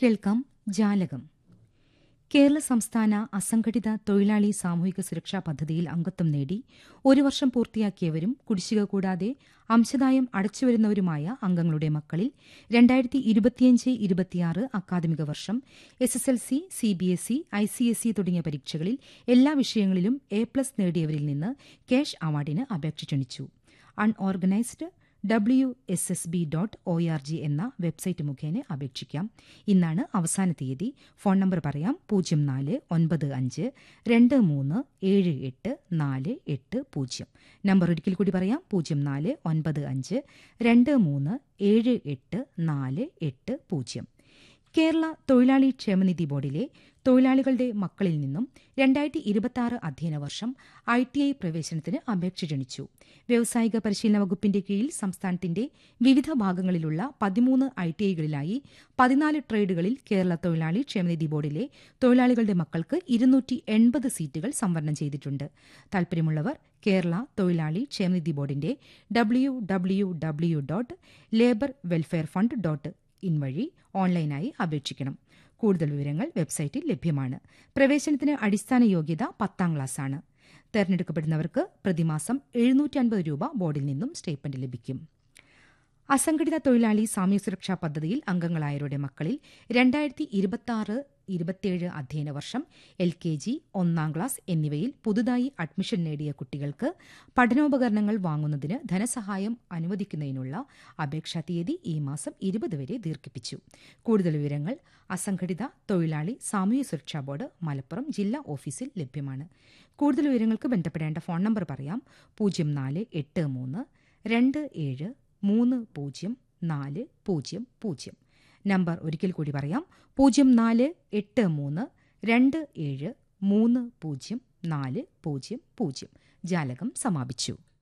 കേൾക്കാം ജാലകം കേരള സംസ്ഥാന അസംഘടിത തൊഴിലാളി സാമൂഹിക സുരക്ഷാ പദ്ധതിയിൽ അംഗത്വം നേടി ഒരു വർഷം പൂർത്തിയാക്കിയവരും കുടിശ്ശിക കൂടാതെ അംശദായം അടച്ചുവരുന്നവരുമായ അംഗങ്ങളുടെ മക്കളിൽ രണ്ടായിരത്തി ഇരുപത്തിയഞ്ച് ഇരുപത്തിയാറ് അക്കാദമിക വർഷം S S L C C B S E I C S E തുടങ്ങിയ പരീക്ഷകളിൽ എല്ലാ വിഷയങ്ങളിലും എ പ്ലസ് നേടിയവരിൽ നിന്ന് ക്യാഷ് അവാർഡിന് അപേക്ഷ ക്ഷണിച്ചു unorganised W S S B dot O R G എന്ന വെബ്സൈറ്റ് മുഖേന അപേക്ഷിക്കാം ഇന്നാണ് അവസാന തീയതി ഫോൺ നമ്പർ പറയാം പൂജ്യം നാല് ഒൻപത് അഞ്ച് രണ്ട് മൂന്ന് ഏഴ് എട്ട് നാല് എട്ട് പൂജ്യം നമ്പർ ഒരിക്കൽ കൂടി പറയാം പൂജ്യം നാല് ഒൻപത് അഞ്ച് രണ്ട് മൂന്ന് ഏഴ് എട്ട് നാല് എട്ട് പൂജ്യം കേരള തൊഴിലാളി ക്ഷേമനിധി ബോർഡിലെ തൊഴിലാളികളുടെ മക്കളിൽ നിന്നും രണ്ടായിരത്തി ഇരുപത്തിയാറ് അധ്യയന വർഷം ഐ ടി ഐ പ്രവേശനത്തിന് അപേക്ഷ ക്ഷണിച്ചു വ്യാവസായിക പരിശീലന വകുപ്പിന്റെ കീഴിൽ സംസ്ഥാനത്തിന്റെ വിവിധ ഭാഗങ്ങളിലുള്ള പതിമൂന്ന് ഐ ടി ഐകളിലായി പതിനാല് ട്രേഡുകളിൽ കേരള തൊഴിലാളി ക്ഷേമനിധി ബോർഡിലെ തൊഴിലാളികളുടെ മക്കൾക്ക് ഇരുന്നൂറ്റി എൺപത് സീറ്റുകൾ സംവരണം ചെയ്തിട്ടുണ്ട് താൽപര്യമുള്ളവർ കേരള തൊഴിലാളി ക്ഷേമനിധി ബോർഡിന്റെ W W W dot labour welfare fund dot in വഴി ഓൺലൈനായി അപേക്ഷിക്കണം കൂടുതൽ വിവരങ്ങൾ വെബ്സൈറ്റിൽ ലഭ്യമാണ് പ്രവേശനത്തിന് അടിസ്ഥാന യോഗ്യത പത്താം ക്ലാസ്സാണ് തെരഞ്ഞെടുക്കപ്പെടുന്നവർക്ക് പ്രതിമാസം എഴുന്നൂറ്റി അൻപത് രൂപ ബോർഡിൽ നിന്നും സ്റ്റേപ്പൻഡ് ലഭിക്കും അസംഘടിത തൊഴിലാളി സാമ്യ സുരക്ഷാ പദ്ധതിയിൽ അംഗങ്ങളായവരുടെ മക്കളിൽ രണ്ടായിരത്തി ഇരുപത്തിയാറ് ഇരുപത്തിയേഴ് അധ്യയന വർഷം എൽ കെ ജി ഒന്നാം ക്ലാസ് എന്നിവയിൽ പുതുതായി അഡ്മിഷൻ നേടിയ കുട്ടികൾക്ക് പഠനോപകരണങ്ങൾ വാങ്ങുന്നതിന് ധനസഹായം അനുവദിക്കുന്നതിനുള്ള അപേക്ഷാ തീയതി ഈ മാസം ഇരുപത് വരെ ദീർഘിപ്പിച്ചു കൂടുതൽ വിവരങ്ങൾ അസംഘടിത തൊഴിലാളി സാമൂഹ്യ സുരക്ഷാ ബോർഡ് മലപ്പുറം ജില്ലാ ഓഫീസിൽ ലഭ്യമാണ് കൂടുതൽ വിവരങ്ങൾക്ക് ബന്ധപ്പെടേണ്ട ഫോൺ നമ്പർ പറയാം പൂജ്യം നാല് എട്ട് മൂന്ന് രണ്ട് ഏഴ് മൂന്ന് പൂജ്യം നാല് പൂജ്യം പൂജ്യം നമ്പർ ഒരിക്കൽ കൂടി പറയാം പൂജ്യം നാല് എട്ട് മൂന്ന് രണ്ട് ഏഴ് മൂന്ന് പൂജ്യം നാല് പൂജ്യം പൂജ്യം ജാലകം സമാപിച്ചു